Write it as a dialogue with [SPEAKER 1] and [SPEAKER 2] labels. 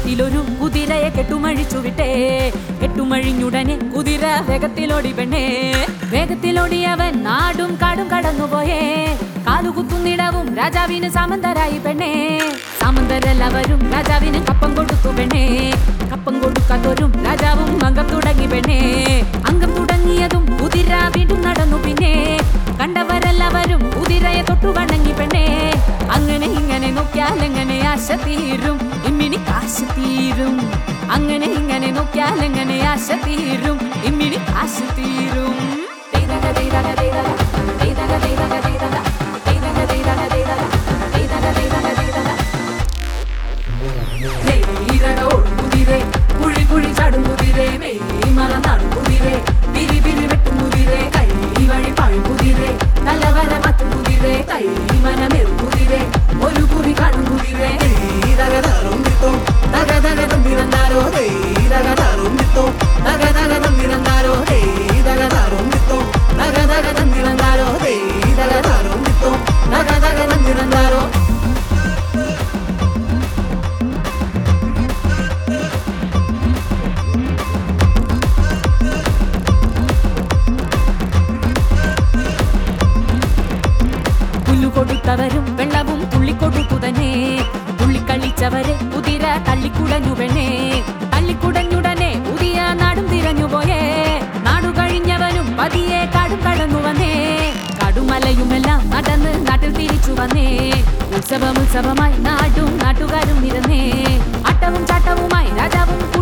[SPEAKER 1] വേഗത്തിലൊരു കുതിരയെ കെട്ടുമഴിച്ചു വിട്ടേ കെട്ടുമഴിഞ്ഞുടനെ കുതിര വേഗത്തിലോടി പെണ്ണേ വേഗത്തിലോടിയവൻ നാടും കാടും കടന്നുപോയേ കാലുകുത്തുന്നിടവും രാജാവിന് സാമന്തരായി പെണ്ണേ സാമന്തരെല്ലാവരും രാജാവിന് കപ്പം കൊടുത്തു പെണ്ണേ കപ്പം കൊടുക്കാത്തവരും രാജാവും അംഗം തുടങ്ങി പെണ്ണേ അംഗം തുടങ്ങിയതും കുതിര വീണ്ടും നടന്നു പിന്നെ കണ്ടവരെല്ലാവരും കുതിരയെ തൊട്ടു വണങ്ങി പെണ്ണേ അങ്ങനെ ഇങ്ങനെ നോക്കിയാൽ എങ്ങനെ ആശ തീരും ഇമ്മിണി കാശ് തീരും അങ്ങനെ ഇങ്ങനെ നോക്കിയാൽ എങ്ങനെ ആശ തീരും ഇമ്മിണി കാശ് തീരും ദൈതക ദൈതക ദൈതക ദൈതക ദൈതക ദൈതക ദൈതക ദൈതക ദൈതക ദൈതക ദൈതക ദൈതക നെയ്യിരടോടും കുതിരേ കുഴി കുഴി ചാടും കുതിരേ മെയ് മറന്നാടും കുതിരേ പിരി പിരി വെട്ടും കുതിരേ കൈ വഴി പാഴും കുതിരേ നല്ലവര മറ്റും കുതിരേ കൈ മനമേറും കുതിരേ ഒരു കുറി കാണും കുതിരേ
[SPEAKER 2] തകതറും വിത്തോ
[SPEAKER 1] തക തക തമ്പിരന്നാരോ
[SPEAKER 2] തകതറും വിത്തോ
[SPEAKER 1] തക തക തമ്പിരന്നാരോ
[SPEAKER 2] തകതറും വിത്തോ
[SPEAKER 1] തക തക തമ്പിരന്നാരോ
[SPEAKER 2] തകതറും വിത്തോ
[SPEAKER 1] തക തക തമ്പിരന്നാരോ പുല്ലു കൊടുത്തവരും വെള്ളവും തുള്ളിക്കൊടുത്തു തന്നെ തുള്ളിക്കളിച്ചവരെ കുതിര തള്ളിക്കുടഞ്ഞു പെണ്ണേ തള്ളിക്കുടഞ്ഞുടനെ പുതിയ നാടും തിരഞ്ഞുപോയേ നാടു കഴിഞ്ഞവനും പതിയെ കാടും കടന്നു വന്നേ കടുമലയുമെല്ലാം നടന്ന് നാട്ടിൽ തിരിച്ചു വന്നേ ഉത്സവം ഉത്സവമായി നാടും നാട്ടുകാരും നിരന്നേ അട്ടവും ചാട്ടവുമായി രാജാവും